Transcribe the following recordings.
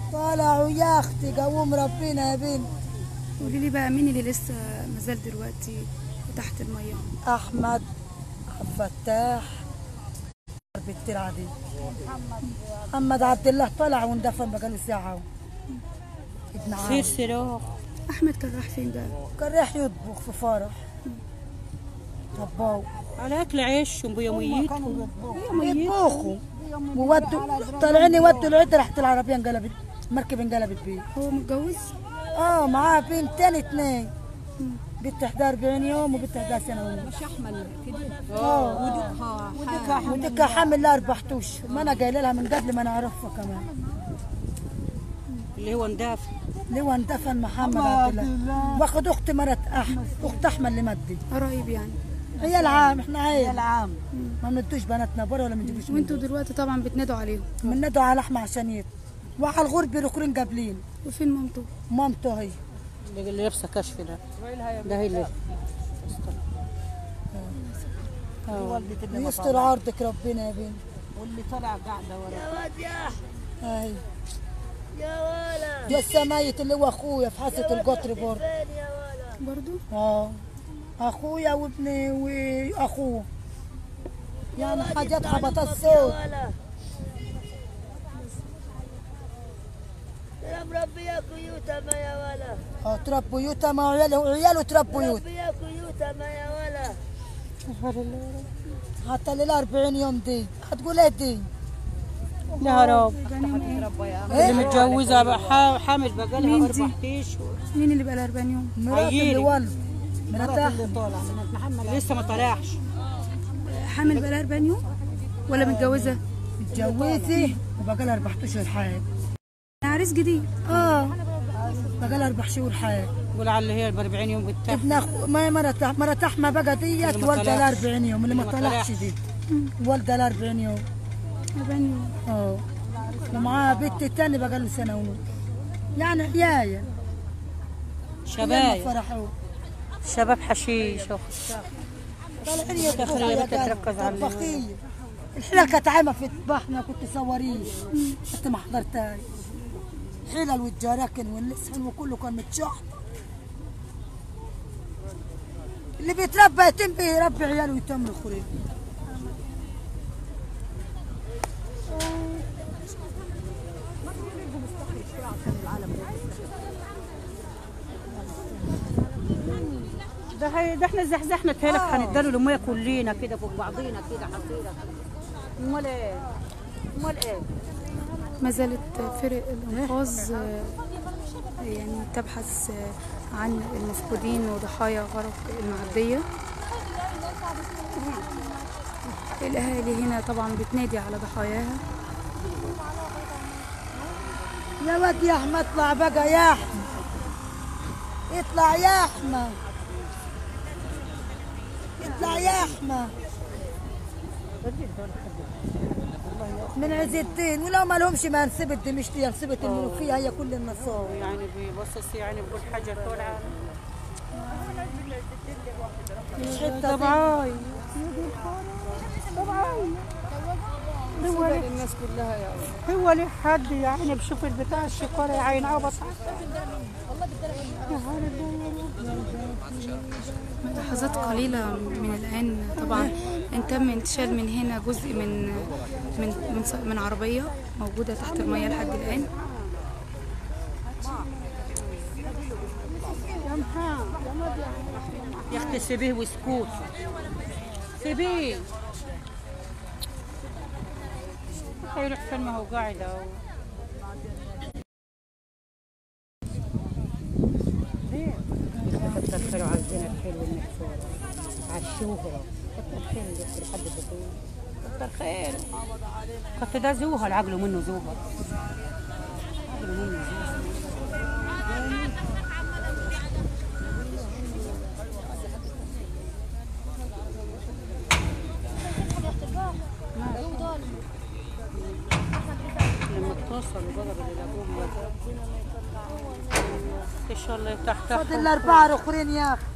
طلعوا يا اختي قوم ربنا يا بنت قولي لي بقى مين اللي لسه مازال دلوقتي تحت الميه احمد عبد الفتاح بنت العدي محمد عبد الله طلع واندفن بقاله ساعه اهو. ابن سير عم سراح احمد كان راح فين بقى كان رايح يطبخ في فرح طباو على اكل عيش وبيوميتهم يطبخوا وودوا طالعين يودوا العيد راحت العربيه انقلبت المركب انقلبت بيه هو متجوز اه معاه بنتين اتنين بنت 41 يوم وبنت 11 سنه ونص مش احمل كده اه ودكها وديك حامل لها اربع اشهر ما انا قايله لها من قبل ما نعرفها كمان اللي هو ندافع اللي هو اندفن محمد عبد الله واخد اخت مرات احمد اخت احمد اللي مدي قرايب يعني هي العام احنا عيل العام ما بندوش بناتنا بره ولا بنجيبوش من وانتوا دلوقتي طبعا بتنادوا عليهم بندوا على احمد عشان يت وعلى الغرب الاخرين قابلين وفين مامته مامته هي اللي اللي لابسه كشف ده ده هي اللي والدة اللي ما يستر عرضك ربنا يا بنت واللي طلع قاعده ورا هاي يا ولد يا السمايت اللي هو اخويا في حاسه القطر برضه برضو اه اخويا وابني واخوه يعني حاجات خبطت الصوت مربياكوا يوتما يا ولا اه تربوا يوتا ما عياله وعياله تربوا يوتا مربياكوا يوتما يا ولا حتى لل 40 يوم دي هتقول ايه دي؟ يا رب إيه؟ اللي متجوزه بقى حا- حامل بقى لها مين اربع دي؟ اشهر مين اللي بقى له 40 يوم مرات اللي عييلي. ولد مرات اللي احمد طالع من محمد لسه ما طلعش حامل بقى لها 40 يوم ولا متجوزه اتجوزي وبقى لها اربع اشهر حياه عريس جديد اه بقى لها اربع شهور حياه قول على اللي هي ب 40 يوم بتاع ابن اخو ما مرات مرات احمد بقى ديت اللي ما والده لها طلعش. 40 يوم اللي ما اللي ما طلعش طلعش. دي والده لها 40 يوم 40 يوم اه ومعاه بنت تاني بقى له سنه ونص يعني عيايه شباب فرحوا شباب حشيش طالعين يا يطبخوا بنت تركز على اللي- طباخين الحلال كانت عايمه في طباخنا كنت صوريه انت ما حضرتهاش حلل والجراكن واللسان وكله كان متشحط اللي بيتربى يتم به يربي عياله ويتم الخريف ده هي ده احنا زحزحنا تهلك هنداله الميه كلنا كده فوق بعضينا كده حصيره امال ايه امال ايه ما زالت فرق الانقاذ آه، يعني تبحث آه، عن المفقودين وضحايا غرق المعديه الاهالي هنا طبعا بتنادي على ضحاياها يا واد يا احمد اطلع بقى يا احمد اطلع يا احمد اطلع يا احمد من عز الدين ولو ما لهمش ما نسبت دمشق يا نسبت المنوفيه هي كل النصارى يعني بيبصص يعني بقول حجر طالعه مش حته طبعاي الناس كلها يا هو ليه حد يعني بشوف البتاع الشقاره يا عين عبص لحظات قليلة من الآن طبعا إن تم انتشال من هنا جزء من من من, ص- من عربية موجودة تحت المية لحد الآن يا اختي سيبيه وسكوت سيبيه هيروح فين ما هو قاعد اهو كتر خيره على الزنا الحلو المحفور على الشهرة كتر خير اللي يحصل حد بطول كتر خير كتر ده زوهر عقله منه زوهر عقله منه زوهر لما اتصلوا بقى باللي ابوهم ان شاء الله تحت فاضل الاربعه الاخرين يا اخي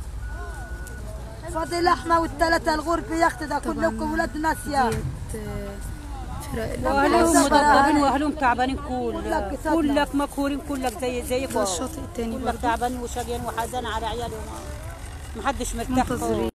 فاضل احمد والثلاثه الغرب يا اختي ده كلكم ولاد ناس يا أخي. ديت آه، واهلهم صبر مدبرين عليك. واهلهم تعبانين كل كلك صبر. كلك مكهورين كلك زي زيك ده الشاطئ التاني كلك برضه تعبانين وشقيان وحزان على عيالهم ما حدش مرتاح منتظرين